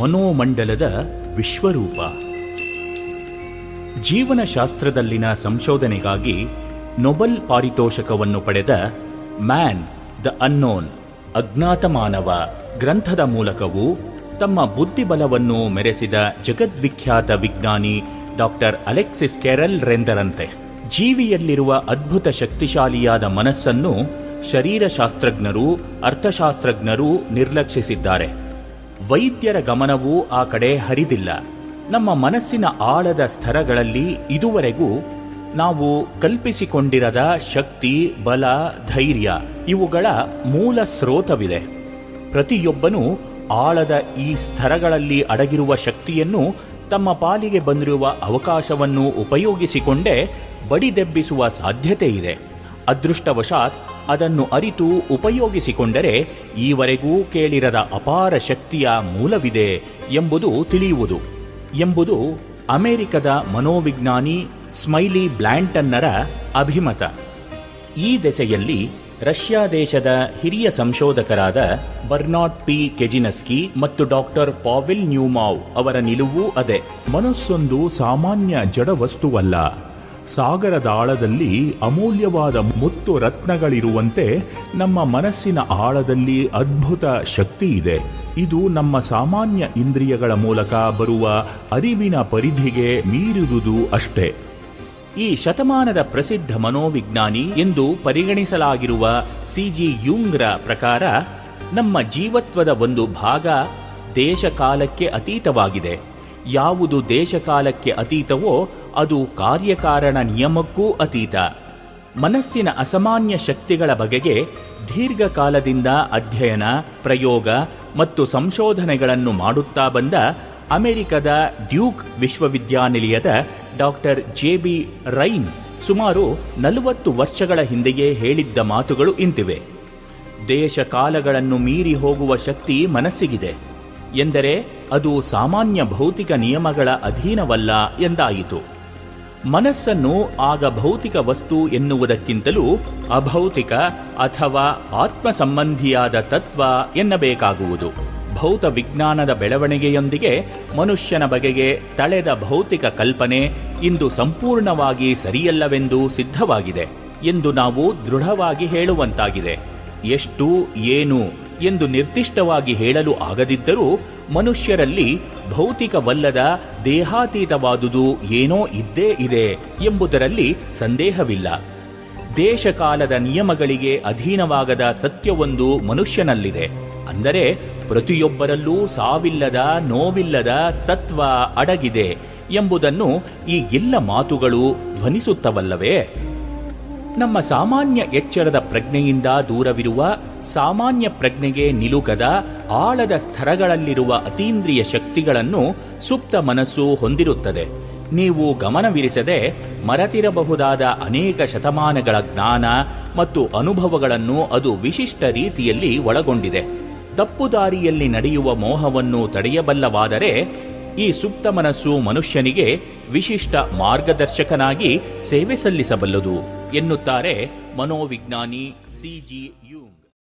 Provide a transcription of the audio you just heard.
ಮನೋಮಂಡಲದ ವಿಶ್ವರೂಪ ಜೀವನಶಾಸ್ತ್ರದಲ್ಲಿನ ಸಂಶೋಧನೆಗಾಗಿ ನೊಬೆಲ್ ಪಾರಿತೋಷಕವನ್ನು ಪಡೆದ ಮ್ಯಾನ್ ದ ಅನ್ನೋನ್ ಅಜ್ಞಾತ ಮಾನವ ಗ್ರಂಥದ ಮೂಲಕವೂ ತಮ್ಮ ಬುದ್ಧಿಬಲವನ್ನು ಮೆರೆಸಿದ ಜಗದ್ವಿಖ್ಯಾತ ವಿಜ್ಞಾನಿ ಡಾಕ್ಟರ್ ಅಲೆಕ್ಸಿಸ್ ಕೆರಲ್ ರೆಂದರಂತೆ ಜೀವಿಯಲ್ಲಿರುವ ಅದ್ಭುತ ಶಕ್ತಿಶಾಲಿಯಾದ ಮನಸ್ಸನ್ನು ಶರೀರಶಾಸ್ತ್ರಜ್ಞರು ಅರ್ಥಶಾಸ್ತ್ರಜ್ಞರು ನಿರ್ಲಕ್ಷಿಸಿದ್ದಾರೆ ವೈದ್ಯರ ಗಮನವೂ ಆ ಕಡೆ ಹರಿದಿಲ್ಲ ನಮ್ಮ ಮನಸ್ಸಿನ ಆಳದ ಸ್ತರಗಳಲ್ಲಿ ಇದುವರೆಗೂ ನಾವು ಕಲ್ಪಿಸಿಕೊಂಡಿರದ ಶಕ್ತಿ ಬಲ ಧೈರ್ಯ ಇವುಗಳ ಮೂಲ ಸ್ರೋತವಿದೆ ಪ್ರತಿಯೊಬ್ಬನೂ ಆಳದ ಈ ಸ್ತರಗಳಲ್ಲಿ ಅಡಗಿರುವ ಶಕ್ತಿಯನ್ನು ತಮ್ಮ ಪಾಲಿಗೆ ಬಂದಿರುವ ಅವಕಾಶವನ್ನು ಉಪಯೋಗಿಸಿಕೊಂಡೇ ಬಡಿದೆಬ್ಬಿಸುವ ಸಾಧ್ಯತೆ ಇದೆ ಅದೃಷ್ಟವಶಾತ್ ಅದನ್ನು ಅರಿತು ಉಪಯೋಗಿಸಿಕೊಂಡರೆ ಈವರೆಗೂ ಕೇಳಿರದ ಅಪಾರ ಶಕ್ತಿಯ ಮೂಲವಿದೆ ಎಂಬುದು ತಿಳಿಯುವುದು ಎಂಬುದು ಅಮೆರಿಕದ ಮನೋವಿಜ್ಞಾನಿ ಸ್ಮೈಲಿ ಬ್ಲ್ಯಾಂಟನ್ನರ ಅಭಿಮತ ಈ ದೆಸೆಯಲ್ಲಿ ರಷ್ಯಾ ದೇಶದ ಹಿರಿಯ ಸಂಶೋಧಕರಾದ ಬರ್ನಾಟ್ ಪಿ ಕೆಜಿನಸ್ಕಿ ಮತ್ತು ಡಾಕ್ಟರ್ ಪಾವಿಲ್ ನ್ಯೂಮಾವ್ ಅವರ ನಿಲುವೂ ಅದೇ ಮನಸ್ಸೊಂದು ಸಾಮಾನ್ಯ ಜಡ ವಸ್ತುವಲ್ಲ ಸಾಗರದ ಆಳದಲ್ಲಿ ಅಮೂಲ್ಯವಾದ ಮುತ್ತು ರತ್ನಗಳಿರುವಂತೆ ನಮ್ಮ ಮನಸ್ಸಿನ ಆಳದಲ್ಲಿ ಅದ್ಭುತ ಶಕ್ತಿ ಇದೆ ಇದು ನಮ್ಮ ಸಾಮಾನ್ಯ ಇಂದ್ರಿಯಗಳ ಮೂಲಕ ಬರುವ ಅರಿವಿನ ಪರಿಧಿಗೆ ಮೀರಿದುದು ಅಷ್ಟೇ ಈ ಶತಮಾನದ ಪ್ರಸಿದ್ಧ ಮನೋವಿಜ್ಞಾನಿ ಎಂದು ಪರಿಗಣಿಸಲಾಗಿರುವ ಸಿಜಿ ಯುಂಗ್ರ ಪ್ರಕಾರ ನಮ್ಮ ಜೀವತ್ವದ ಒಂದು ಭಾಗ ದೇಶಕಾಲಕ್ಕೆ ಅತೀತವಾಗಿದೆ ಯಾವುದು ದೇಶಕಾಲಕ್ಕೆ ಅತೀತವೋ ಅದು ಕಾರ್ಯಕಾರಣ ನಿಯಮಕ್ಕೂ ಅತೀತ ಮನಸ್ಸಿನ ಅಸಾಮಾನ್ಯ ಶಕ್ತಿಗಳ ಬಗೆಗೆ ದೀರ್ಘಕಾಲದಿಂದ ಅಧ್ಯಯನ ಪ್ರಯೋಗ ಮತ್ತು ಸಂಶೋಧನೆಗಳನ್ನು ಮಾಡುತ್ತಾ ಬಂದ ಅಮೆರಿಕದ ಡ್ಯೂಕ್ ವಿಶ್ವವಿದ್ಯಾನಿಲಯದ ಡಾಕ್ಟರ್ ಜೆ ಬಿ ರೈನ್ ಸುಮಾರು ನಲವತ್ತು ವರ್ಷಗಳ ಹಿಂದೆಯೇ ಹೇಳಿದ್ದ ಮಾತುಗಳು ಇಂತಿವೆ ದೇಶ ಕಾಲಗಳನ್ನು ಮೀರಿ ಹೋಗುವ ಶಕ್ತಿ ಮನಸ್ಸಿಗಿದೆ ಎಂದರೆ ಅದು ಸಾಮಾನ್ಯ ಭೌತಿಕ ನಿಯಮಗಳ ಅಧೀನವಲ್ಲ ಎಂದಾಯಿತು ಮನಸ್ಸನ್ನು ಆಗ ಭೌತಿಕ ವಸ್ತು ಎನ್ನುವುದಕ್ಕಿಂತಲೂ ಅಭೌತಿಕ ಅಥವಾ ಆತ್ಮ ಸಂಬಂಧಿಯಾದ ತತ್ವ ಎನ್ನಬೇಕಾಗುವುದು ಭೌತ ವಿಜ್ಞಾನದ ಬೆಳವಣಿಗೆಯೊಂದಿಗೆ ಮನುಷ್ಯನ ಬಗೆಗೆ ತಳೆದ ಭೌತಿಕ ಕಲ್ಪನೆ ಇಂದು ಸಂಪೂರ್ಣವಾಗಿ ಸರಿಯಲ್ಲವೆಂದು ಸಿದ್ಧವಾಗಿದೆ ಎಂದು ನಾವು ದೃಢವಾಗಿ ಹೇಳುವಂತಾಗಿದೆ ಎಷ್ಟು ಏನು ಎಂದು ನಿರ್ದಿಷ್ಟವಾಗಿ ಹೇಳಲು ಆಗದಿದ್ದರೂ ಮನುಷ್ಯರಲ್ಲಿ ಭೌತಿಕವಲ್ಲದ ದೇಹಾತೀತವಾದುದು ಏನೋ ಇದ್ದೇ ಇದೆ ಎಂಬುದರಲ್ಲಿ ಸಂದೇಹವಿಲ್ಲ ದೇಶಕಾಲದ ನಿಯಮಗಳಿಗೆ ಅಧೀನವಾಗದ ಸತ್ಯವೊಂದು ಮನುಷ್ಯನಲ್ಲಿದೆ ಅಂದರೆ ಪ್ರತಿಯೊಬ್ಬರಲ್ಲೂ ಸಾವಿಲ್ಲದ ನೋವಿಲ್ಲದ ಸತ್ವ ಅಡಗಿದೆ ಎಂಬುದನ್ನು ಈ ಎಲ್ಲ ಮಾತುಗಳು ಧ್ವನಿಸುತ್ತವಲ್ಲವೇ ನಮ್ಮ ಸಾಮಾನ್ಯ ಎಚ್ಚರದ ಪ್ರಜ್ಞೆಯಿಂದ ದೂರವಿರುವ ಸಾಮಾನ್ಯ ಪ್ರಜ್ಞೆಗೆ ನಿಲುಕದ ಆಳದ ಸ್ತರಗಳಲ್ಲಿರುವ ಅತೀಂದ್ರಿಯ ಶಕ್ತಿಗಳನ್ನು ಸುಪ್ತ ಮನಸ್ಸು ಹೊಂದಿರುತ್ತದೆ ನೀವು ಗಮನವಿರಿಸದೆ ಮರೆತಿರಬಹುದಾದ ಅನೇಕ ಶತಮಾನಗಳ ಜ್ಞಾನ ಮತ್ತು ಅನುಭವಗಳನ್ನು ಅದು ವಿಶಿಷ್ಟ ರೀತಿಯಲ್ಲಿ ಒಳಗೊಂಡಿದೆ ತಪ್ಪು ದಾರಿಯಲ್ಲಿ ನಡೆಯುವ ಮೋಹವನ್ನು ತಡೆಯಬಲ್ಲವಾದರೆ ಈ ಸುಪ್ತ ಮನಸ್ಸು ಮನುಷ್ಯನಿಗೆ ವಿಶಿಷ್ಟ ಮಾರ್ಗದರ್ಶಕನಾಗಿ ಸೇವೆ ಸಲ್ಲಿಸಬಲ್ಲದು ಎನ್ನುತ್ತಾರೆ ಮನೋವಿಜ್ಞಾನಿ ಸಿ ಜಿ ಯೂಮ್